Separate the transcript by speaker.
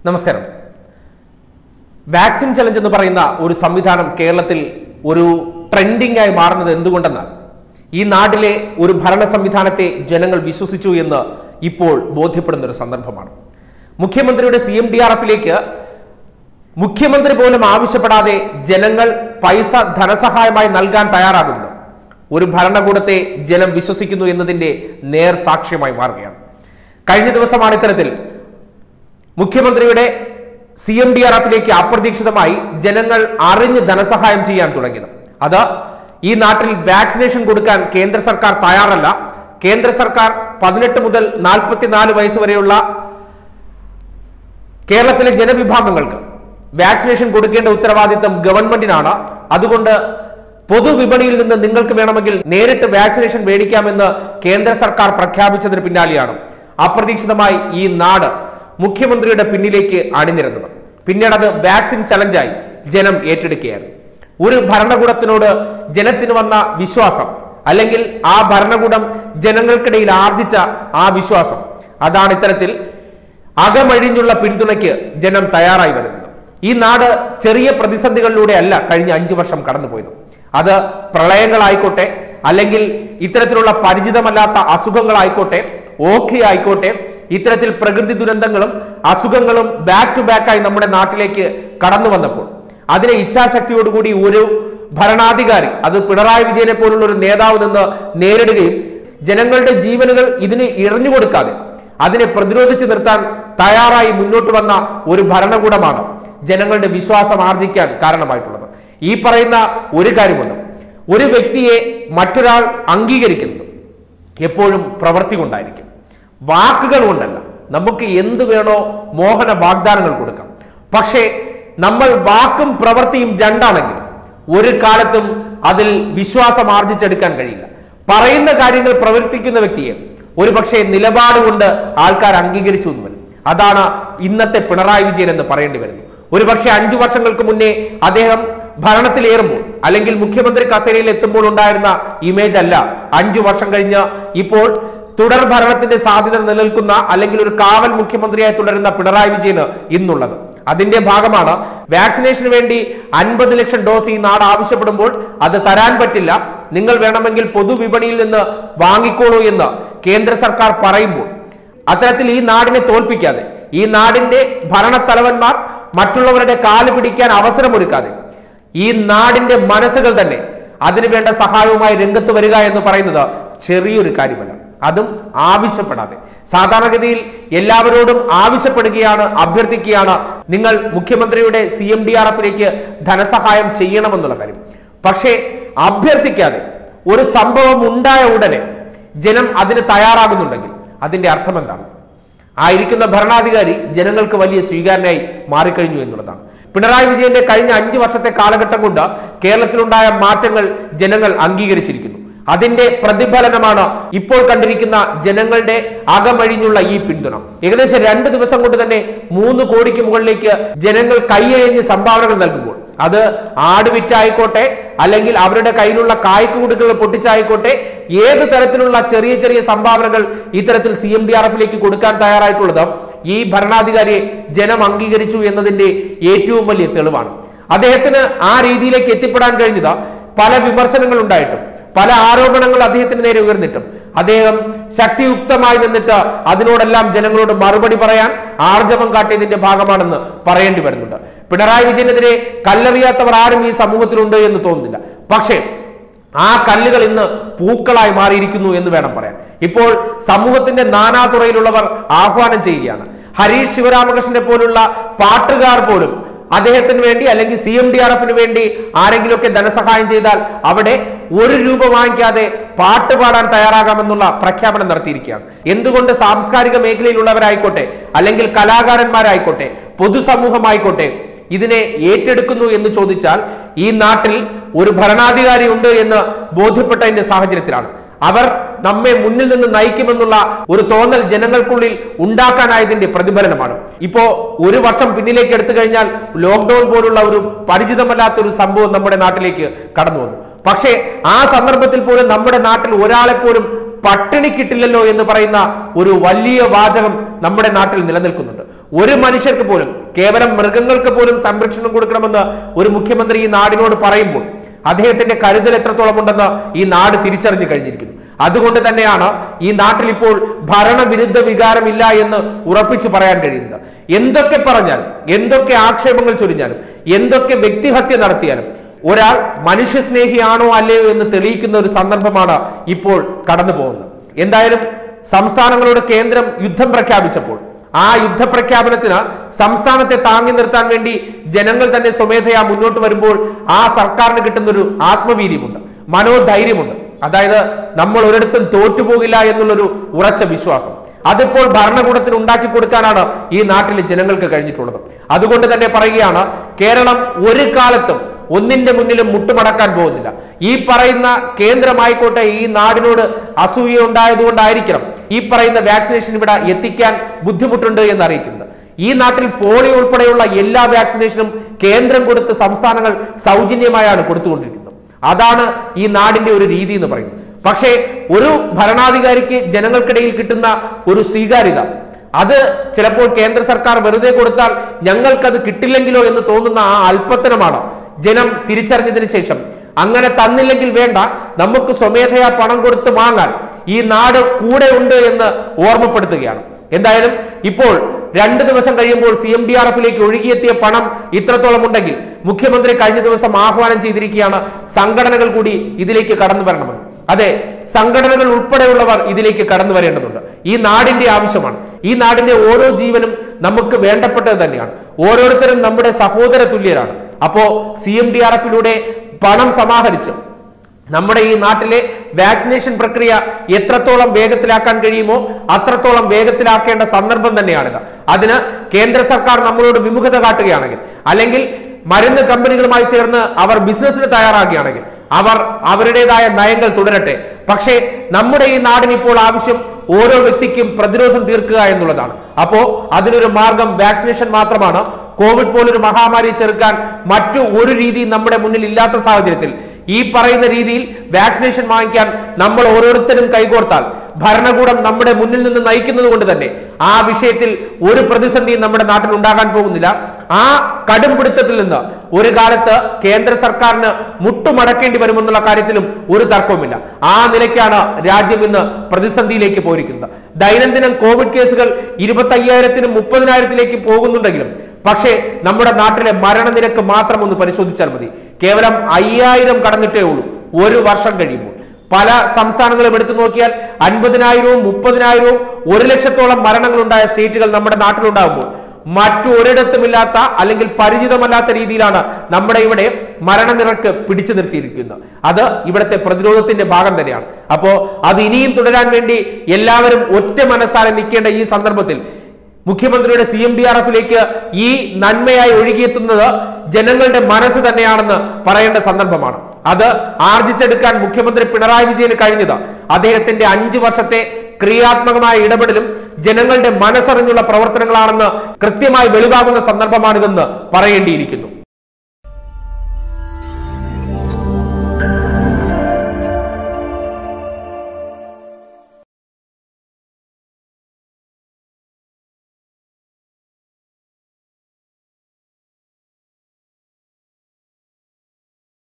Speaker 1: നമസ്കാരം vaccine challenge എന്ന് പറയുന്ന ഒരു സംവിധാനം കേരളത്തിൽ ഒരു ട്രെൻഡിംഗ് ആയി മാറുന്നത് എന്തുകൊണ്ടെന്നാൽ ഈ നാട്ടിലെ ഒരു ഭരണ സംവിധാനത്തെ ജനങ്ങൾ വിശ്വസിച്ചു എന്ന് ഇപ്പോൾ ബോധ്യപ്പെടുന്ന ഒരു സന്ദർഭമാണ് മുഖ്യമന്ത്രിയുടെ സി എം ഡി ആർ എഫിലേക്ക് മുഖ്യമന്ത്രി പോലും ആവശ്യപ്പെടാതെ ജനങ്ങൾ പൈസ ധനസഹായമായി നൽകാൻ തയ്യാറാകുന്നത് ഒരു ഭരണകൂടത്തെ ജനം വിശ്വസിക്കുന്നു എന്നതിന്റെ നേർ സാക്ഷ്യമായി മാറുകയാണ് കഴിഞ്ഞ ദിവസമാണ് ഇത്തരത്തിൽ മുഖ്യമന്ത്രിയുടെ സി എം ഡി ആർ എഫിലേക്ക് അപ്രതീക്ഷിതമായി ജനങ്ങൾ അറിഞ്ഞ് ധനസഹായം ചെയ്യാൻ തുടങ്ങിയത് അത് ഈ നാട്ടിൽ വാക്സിനേഷൻ കൊടുക്കാൻ കേന്ദ്ര സർക്കാർ തയ്യാറല്ല കേന്ദ്ര സർക്കാർ പതിനെട്ട് മുതൽ നാൽപ്പത്തിനാല് വയസ്സ് വരെയുള്ള കേരളത്തിലെ ജനവിഭാഗങ്ങൾക്ക് വാക്സിനേഷൻ കൊടുക്കേണ്ട ഉത്തരവാദിത്തം ഗവൺമെന്റിനാണ് അതുകൊണ്ട് പൊതുവിപണിയിൽ നിന്ന് നിങ്ങൾക്ക് വേണമെങ്കിൽ നേരിട്ട് വാക്സിനേഷൻ മേടിക്കാമെന്ന് കേന്ദ്ര സർക്കാർ പ്രഖ്യാപിച്ചതിന് പിന്നാലെയാണ് അപ്രതീക്ഷിതമായി ഈ നാട് മുഖ്യമന്ത്രിയുടെ പിന്നിലേക്ക് അണിനിരന്നത് പിന്നീട് അത് വാക്സിൻ ചലഞ്ചായി ജനം ഏറ്റെടുക്കുകയാണ് ഒരു ഭരണകൂടത്തിനോട് ജനത്തിന് വന്ന വിശ്വാസം അല്ലെങ്കിൽ ആ ഭരണകൂടം ജനങ്ങൾക്കിടയിൽ ആർജിച്ച ആ വിശ്വാസം അതാണ് ഇത്തരത്തിൽ അകമഴിഞ്ഞുള്ള പിന്തുണയ്ക്ക് ജനം തയ്യാറായി വരുന്നത് ഈ നാട് ചെറിയ പ്രതിസന്ധികളിലൂടെ അല്ല കഴിഞ്ഞ അഞ്ചു വർഷം കടന്നുപോയത് അത് പ്രളയങ്ങളായിക്കോട്ടെ അല്ലെങ്കിൽ ഇത്തരത്തിലുള്ള പരിചിതമല്ലാത്ത അസുഖങ്ങളായിക്കോട്ടെ ഓഖി ആയിക്കോട്ടെ ഇത്തരത്തിൽ പ്രകൃതി ദുരന്തങ്ങളും അസുഖങ്ങളും ബാക്ക് ടു ബാക്കായി നമ്മുടെ നാട്ടിലേക്ക് കടന്നു വന്നപ്പോൾ അതിനെ ഇച്ഛാശക്തിയോടുകൂടി ഒരു ഭരണാധികാരി അത് പിണറായി വിജയനെ പോലുള്ള ഒരു നേതാവ് നിന്ന് നേരിടുകയും ജനങ്ങളുടെ ജീവനുകൾ ഇതിന് ഇറഞ്ഞു കൊടുക്കാതെ അതിനെ പ്രതിരോധിച്ചു നിർത്താൻ തയ്യാറായി മുന്നോട്ട് വന്ന ഒരു ഭരണകൂടമാണ് ജനങ്ങളുടെ വിശ്വാസം ആർജിക്കാൻ കാരണമായിട്ടുള്ളത് ഈ പറയുന്ന ഒരു കാര്യമുണ്ട് ഒരു വ്യക്തിയെ മറ്റൊരാൾ അംഗീകരിക്കുന്നത് എപ്പോഴും പ്രവൃത്തി കൊണ്ടായിരിക്കും വാക്കുകൾ കൊണ്ടല്ല നമുക്ക് എന്ത് വേണോ മോഹന വാഗ്ദാനങ്ങൾ കൊടുക്കാം പക്ഷേ നമ്മൾ വാക്കും പ്രവൃത്തിയും രണ്ടാണെങ്കിൽ ഒരു കാലത്തും അതിൽ വിശ്വാസം ആർജിച്ചെടുക്കാൻ കഴിയില്ല പറയുന്ന കാര്യങ്ങൾ പ്രവർത്തിക്കുന്ന വ്യക്തിയെ ഒരു പക്ഷേ നിലപാട് കൊണ്ട് ആൾക്കാർ അംഗീകരിച്ചു എന്ന് വരും അതാണ് ഇന്നത്തെ പിണറായി വിജയൻ എന്ന് പറയേണ്ടി വരുന്നു ഒരു പക്ഷേ അഞ്ചു വർഷങ്ങൾക്ക് മുന്നേ അദ്ദേഹം ഭരണത്തിലേറുമ്പോൾ അല്ലെങ്കിൽ മുഖ്യമന്ത്രി കസേരയിൽ എത്തുമ്പോൾ ഉണ്ടായിരുന്ന ഇമേജ് അല്ല അഞ്ചു വർഷം കഴിഞ്ഞ് ഇപ്പോൾ തുടർ ഭരണത്തിന്റെ സാധ്യത നിലനിൽക്കുന്ന അല്ലെങ്കിൽ ഒരു കാവൽ മുഖ്യമന്ത്രിയായി തുടരുന്ന പിണറായി വിജയന് ഇന്നുള്ളത് അതിന്റെ ഭാഗമാണ് വാക്സിനേഷന് വേണ്ടി അൻപത് ലക്ഷം ഡോസ് ഈ നാട് ആവശ്യപ്പെടുമ്പോൾ അത് തരാൻ പറ്റില്ല നിങ്ങൾ വേണമെങ്കിൽ പൊതുവിപണിയിൽ നിന്ന് വാങ്ങിക്കോളൂ എന്ന് കേന്ദ്ര സർക്കാർ പറയുമ്പോൾ അത്തരത്തിൽ ഈ നാടിനെ തോൽപ്പിക്കാതെ ഈ നാടിന്റെ ഭരണത്തലവന്മാർ മറ്റുള്ളവരുടെ കാല് പിടിക്കാൻ അവസരമൊരുക്കാതെ ഈ നാടിന്റെ മനസ്സുകൾ തന്നെ അതിനുവേണ്ട സഹായവുമായി രംഗത്ത് വരിക എന്ന് പറയുന്നത് ചെറിയൊരു കാര്യമല്ല അതും ആവശ്യപ്പെടാതെ സാധാരണഗതിയിൽ എല്ലാവരോടും ആവശ്യപ്പെടുകയാണ് അഭ്യർത്ഥിക്കുകയാണ് നിങ്ങൾ മുഖ്യമന്ത്രിയുടെ സി എം ഡി ആർ എഫിലേക്ക് ധനസഹായം ചെയ്യണമെന്നുള്ള കാര്യം പക്ഷേ അഭ്യർത്ഥിക്കാതെ ഒരു സംഭവം ഉണ്ടായ ഉടനെ ജനം അതിന് തയ്യാറാകുന്നുണ്ടെങ്കിൽ അതിന്റെ അർത്ഥം എന്താണ് ആയിരിക്കുന്ന ഭരണാധികാരി ജനങ്ങൾക്ക് വലിയ സ്വീകാരനായി മാറിക്കഴിഞ്ഞു എന്നുള്ളതാണ് പിണറായി വിജയന്റെ കഴിഞ്ഞ അഞ്ചു വർഷത്തെ കാലഘട്ടം കൊണ്ട് കേരളത്തിലുണ്ടായ മാറ്റങ്ങൾ ജനങ്ങൾ അംഗീകരിച്ചിരിക്കുന്നു അതിന്റെ പ്രതിഫലനമാണ് ഇപ്പോൾ കണ്ടിരിക്കുന്ന ജനങ്ങളുടെ അകമഴിഞ്ഞുള്ള ഈ പിന്തുണ ഏകദേശം രണ്ട് ദിവസം കൊണ്ട് തന്നെ മൂന്ന് കോടിക്ക് മുകളിലേക്ക് ജനങ്ങൾ കൈയഴിഞ്ഞ് സംഭാവനകൾ നൽകുമ്പോൾ അത് ആട് വിറ്റായിക്കോട്ടെ അല്ലെങ്കിൽ അവരുടെ കയ്യിലുള്ള കായ്ക്കുകൂടുകൾ പൊട്ടിച്ചായിക്കോട്ടെ ഏത് തരത്തിലുള്ള ചെറിയ ചെറിയ സംഭാവനകൾ ഇത്തരത്തിൽ സി എം ഡി ആർ എഫിലേക്ക് കൊടുക്കാൻ തയ്യാറായിട്ടുള്ളത് ഈ ഭരണാധികാരിയെ ജനം അംഗീകരിച്ചു എന്നതിന്റെ ഏറ്റവും വലിയ തെളിവാണ് അദ്ദേഹത്തിന് ആ രീതിയിലേക്ക് എത്തിപ്പെടാൻ കഴിഞ്ഞത് പല വിമർശനങ്ങൾ ഉണ്ടായിട്ടും പല ആരോപണങ്ങൾ അദ്ദേഹത്തിന് നേരെ ഉയർന്നിട്ടും അദ്ദേഹം ശക്തിയുക്തമായി നിന്നിട്ട് അതിനോടെല്ലാം ജനങ്ങളോട് മറുപടി പറയാൻ ആർജവം കാട്ടിയതിന്റെ ഭാഗമാണെന്ന് പറയേണ്ടി വരുന്നുണ്ട് പിണറായി വിജയനെതിരെ കല്ലെറിയാത്തവർ ആരും ഈ സമൂഹത്തിലുണ്ട് എന്ന് തോന്നുന്നില്ല പക്ഷേ ആ കല്ലുകൾ ഇന്ന് പൂക്കളായി മാറിയിരിക്കുന്നു എന്ന് വേണം പറയാൻ ഇപ്പോൾ സമൂഹത്തിന്റെ നാനാതുറയിലുള്ളവർ ആഹ്വാനം ചെയ്യുകയാണ് ഹരീഷ് ശിവരാമകൃഷ്ണനെ പോലുള്ള പാട്ടുകാർ പോലും അദ്ദേഹത്തിന് വേണ്ടി അല്ലെങ്കിൽ സി എം ഡി ആർ എഫിന് വേണ്ടി ആരെങ്കിലുമൊക്കെ ധനസഹായം ചെയ്താൽ അവിടെ ഒരു രൂപ വാങ്ങിക്കാതെ പാട്ട് പാടാൻ തയ്യാറാകാമെന്നുള്ള പ്രഖ്യാപനം നടത്തിയിരിക്കുകയാണ് എന്തുകൊണ്ട് സാംസ്കാരിക മേഖലയിലുള്ളവരായിക്കോട്ടെ അല്ലെങ്കിൽ കലാകാരന്മാരായിക്കോട്ടെ പൊതുസമൂഹമായിക്കോട്ടെ ഇതിനെ ഏറ്റെടുക്കുന്നു എന്ന് ചോദിച്ചാൽ ഈ നാട്ടിൽ ഒരു ഭരണാധികാരി ഉണ്ട് എന്ന് ബോധ്യപ്പെട്ടതിന്റെ സാഹചര്യത്തിലാണ് അവർ നമ്മെ മുന്നിൽ നിന്ന് നയിക്കുമെന്നുള്ള ഒരു തോന്നൽ ജനങ്ങൾക്കുള്ളിൽ ഉണ്ടാക്കാനായതിന്റെ പ്രതിഫലനമാണ് ഇപ്പോ ഒരു വർഷം പിന്നിലേക്ക് എടുത്തു കഴിഞ്ഞാൽ ലോക്ക്ഡൌൺ പോലുള്ള ഒരു പരിചിതമല്ലാത്ത ഒരു സംഭവം നമ്മുടെ നാട്ടിലേക്ക് കടന്നു വന്നു പക്ഷേ ആ സന്ദർഭത്തിൽ പോലും നമ്മുടെ നാട്ടിൽ ഒരാളെ പോലും പട്ടിണി കിട്ടില്ലല്ലോ എന്ന് പറയുന്ന ഒരു വലിയ വാചകം നമ്മുടെ നാട്ടിൽ നിലനിൽക്കുന്നുണ്ട് ഒരു മനുഷ്യർക്ക് പോലും കേവലം മൃഗങ്ങൾക്ക് പോലും സംരക്ഷണം കൊടുക്കണമെന്ന് ഒരു മുഖ്യമന്ത്രി ഈ നാടിനോട് പറയുമ്പോൾ അദ്ദേഹത്തിന്റെ കരുതൽ എത്രത്തോളം ഉണ്ടെന്ന് ഈ നാട് തിരിച്ചറിഞ്ഞു കഴിഞ്ഞിരിക്കുന്നു അതുകൊണ്ട് തന്നെയാണ് ഈ നാട്ടിൽ ഇപ്പോൾ ഭരണവിരുദ്ധ വികാരമില്ല എന്ന് ഉറപ്പിച്ചു പറയാൻ കഴിയുന്നത് എന്തൊക്കെ പറഞ്ഞാലും എന്തൊക്കെ ആക്ഷേപങ്ങൾ ചൊരിഞ്ഞാലും എന്തൊക്കെ വ്യക്തിഹത്യ നടത്തിയാലും ഒരാൾ മനുഷ്യസ്നേഹിയാണോ അല്ലയോ എന്ന് തെളിയിക്കുന്ന ഒരു സന്ദർഭമാണ് ഇപ്പോൾ കടന്നു പോകുന്നത് എന്തായാലും സംസ്ഥാനങ്ങളോട് കേന്ദ്രം യുദ്ധം പ്രഖ്യാപിച്ചപ്പോൾ ആ യുദ്ധപ്രഖ്യാപനത്തിന് സംസ്ഥാനത്തെ താങ്ങി നിർത്താൻ വേണ്ടി ജനങ്ങൾ തന്നെ സ്വമേധയാ മുന്നോട്ട് വരുമ്പോൾ ആ സർക്കാരിന് കിട്ടുന്ന ഒരു ആത്മവീര്യമുണ്ട് മനോധൈര്യമുണ്ട് അതായത് നമ്മൾ ഒരിടത്തും തോറ്റുപോകില്ല എന്നുള്ളൊരു ഉറച്ച വിശ്വാസം അതിപ്പോൾ ഭരണകൂടത്തിന് ഉണ്ടാക്കി കൊടുക്കാനാണ് ഈ നാട്ടിലെ ജനങ്ങൾക്ക് കഴിഞ്ഞിട്ടുള്ളത് അതുകൊണ്ട് തന്നെ പറയുകയാണ് കേരളം ഒരു കാലത്തും ഒന്നിന്റെ മുന്നിലും മുട്ടുമടക്കാൻ പോകുന്നില്ല ഈ പറയുന്ന കേന്ദ്രമായിക്കോട്ടെ ഈ നാടിനോട് അസൂയ ഉണ്ടായതുകൊണ്ടായിരിക്കണം ഈ പറയുന്ന വാക്സിനേഷൻ ഇവിടെ എത്തിക്കാൻ ബുദ്ധിമുട്ടുണ്ട് എന്ന് അറിയിക്കുന്നത് ഈ നാട്ടിൽ പോളിയോ ഉൾപ്പെടെയുള്ള എല്ലാ വാക്സിനേഷനും കേന്ദ്രം കൊടുത്ത് സംസ്ഥാനങ്ങൾ സൗജന്യമായാണ് കൊടുത്തുകൊണ്ടിരിക്കുന്നത് അതാണ് ഈ നാടിന്റെ ഒരു രീതി എന്ന് പറയുന്നത് പക്ഷേ ഒരു ഭരണാധികാരിക്ക് ജനങ്ങൾക്കിടയിൽ കിട്ടുന്ന ഒരു സ്വീകാര്യത അത് ചിലപ്പോൾ കേന്ദ്ര സർക്കാർ വെറുതെ കൊടുത്താൽ ഞങ്ങൾക്കത് കിട്ടില്ലെങ്കിലോ എന്ന് തോന്നുന്ന ആ അല്പത്തനമാണ് ജനം തിരിച്ചറിഞ്ഞതിന് ശേഷം അങ്ങനെ തന്നില്ലെങ്കിൽ വേണ്ട നമുക്ക് സ്വമേധയാ പണം കൊടുത്ത് വാങ്ങാൻ ഈ നാട് കൂടെ ഉണ്ട് എന്ന് ഓർമ്മപ്പെടുത്തുകയാണ് എന്തായാലും ഇപ്പോൾ രണ്ട് ദിവസം കഴിയുമ്പോൾ സി എം ഡി ആർ എഫിലേക്ക് ഒഴുകിയെത്തിയ പണം ഇത്രത്തോളം ഉണ്ടെങ്കിൽ മുഖ്യമന്ത്രി കഴിഞ്ഞ ദിവസം ആഹ്വാനം ചെയ്തിരിക്കുകയാണ് സംഘടനകൾ കൂടി ഇതിലേക്ക് കടന്നു വരണമെന്ന് അതെ സംഘടനകൾ ഉൾപ്പെടെയുള്ളവർ ഇതിലേക്ക് കടന്നു വരേണ്ടതുണ്ട് ഈ നാടിന്റെ ആവശ്യമാണ് ഈ നാടിന്റെ ഓരോ ജീവനും നമുക്ക് വേണ്ടപ്പെട്ടത് തന്നെയാണ് ഓരോരുത്തരും നമ്മുടെ സഹോദര തുല്യരാണ് അപ്പോ സി എം ഡി ആർ എഫിലൂടെ പണം സമാഹരിച്ച് നമ്മുടെ ഈ നാട്ടിലെ വാക്സിനേഷൻ പ്രക്രിയ എത്രത്തോളം വേഗത്തിലാക്കാൻ കഴിയുമോ അത്രത്തോളം വേഗത്തിലാക്കേണ്ട സന്ദർഭം തന്നെയാണിത് അതിന് കേന്ദ്ര സർക്കാർ നമ്മളോട് വിമുഖത കാട്ടുകയാണെങ്കിൽ അല്ലെങ്കിൽ മരുന്ന് കമ്പനികളുമായി ചേർന്ന് അവർ ബിസിനസ്സിന് തയ്യാറാകുകയാണെങ്കിൽ അവർ അവരുടേതായ നയങ്ങൾ തുടരട്ടെ പക്ഷേ നമ്മുടെ ഈ നാടിന് ഇപ്പോൾ ആവശ്യം ഓരോ വ്യക്തിക്കും പ്രതിരോധം തീർക്കുക എന്നുള്ളതാണ് അപ്പോ അതിനൊരു മാർഗം വാക്സിനേഷൻ മാത്രമാണ് കോവിഡ് പോലൊരു മഹാമാരി ചെറുക്കാൻ മറ്റു ഒരു രീതിയും നമ്മുടെ മുന്നിൽ ഇല്ലാത്ത സാഹചര്യത്തിൽ ഈ പറയുന്ന രീതിയിൽ വാക്സിനേഷൻ വാങ്ങിക്കാൻ നമ്മൾ ഓരോരുത്തരും കൈകോർത്താൽ ഭരണകൂടം നമ്മുടെ മുന്നിൽ നിന്ന് നയിക്കുന്നത് കൊണ്ട് തന്നെ ആ വിഷയത്തിൽ ഒരു പ്രതിസന്ധിയും നമ്മുടെ നാട്ടിൽ ഉണ്ടാകാൻ പോകുന്നില്ല ആ കടും പിടുത്തത്തിൽ നിന്ന് ഒരു കാലത്ത് കേന്ദ്ര സർക്കാരിന് മുട്ടുമടക്കേണ്ടി വരുമെന്നുള്ള കാര്യത്തിലും ഒരു തർക്കവുമില്ല ആ നിലയ്ക്കാണ് രാജ്യം ഇന്ന് പ്രതിസന്ധിയിലേക്ക് പോയിരിക്കുന്നത് ദൈനംദിനം കോവിഡ് കേസുകൾ ഇരുപത്തി അയ്യായിരത്തിനും മുപ്പതിനായിരത്തിലേക്ക് പോകുന്നുണ്ടെങ്കിലും പക്ഷേ നമ്മുടെ നാട്ടിലെ മരണനിരക്ക് മാത്രം ഒന്ന് പരിശോധിച്ചാൽ മതി കേവലം അയ്യായിരം കടന്നിട്ടേ ഉള്ളൂ ഒരു വർഷം കഴിയുമ്പോൾ പല സംസ്ഥാനങ്ങളും എടുത്തു നോക്കിയാൽ അൻപതിനായിരവും മുപ്പതിനായിരവും ഒരു ലക്ഷത്തോളം മരണങ്ങളുണ്ടായ സ്റ്റേറ്റുകൾ നമ്മുടെ നാട്ടിലുണ്ടാകുമ്പോൾ മറ്റു ഒരിടത്തുമില്ലാത്ത അല്ലെങ്കിൽ പരിചിതമല്ലാത്ത രീതിയിലാണ് നമ്മുടെ ഇവിടെ മരണനിരക്ക് പിടിച്ചു നിർത്തിയിരിക്കുന്നത് അത് ഇവിടുത്തെ പ്രതിരോധത്തിന്റെ ഭാഗം തന്നെയാണ് അപ്പോ അത് ഇനിയും തുടരാൻ വേണ്ടി എല്ലാവരും ഒറ്റ മനസ്സാലെ നിൽക്കേണ്ട ഈ സന്ദർഭത്തിൽ മുഖ്യമന്ത്രിയുടെ സി എം ഡി ആർ എഫിലേക്ക് ഈ നന്മയായി ഒഴുകിയെത്തുന്നത് ജനങ്ങളുടെ മനസ്സ് തന്നെയാണെന്ന് പറയേണ്ട സന്ദർഭമാണ് അത് ആർജിച്ചെടുക്കാൻ മുഖ്യമന്ത്രി പിണറായി വിജയന് കഴിഞ്ഞത് അദ്ദേഹത്തിന്റെ അഞ്ചു വർഷത്തെ ക്രിയാത്മകമായ ഇടപെടലും ജനങ്ങളുടെ മനസ്സറിഞ്ഞുള്ള പ്രവർത്തനങ്ങളാണെന്ന് കൃത്യമായി വെളിവാകുന്ന സന്ദർഭമാണിതെന്ന് പറയേണ്ടിയിരിക്കുന്നു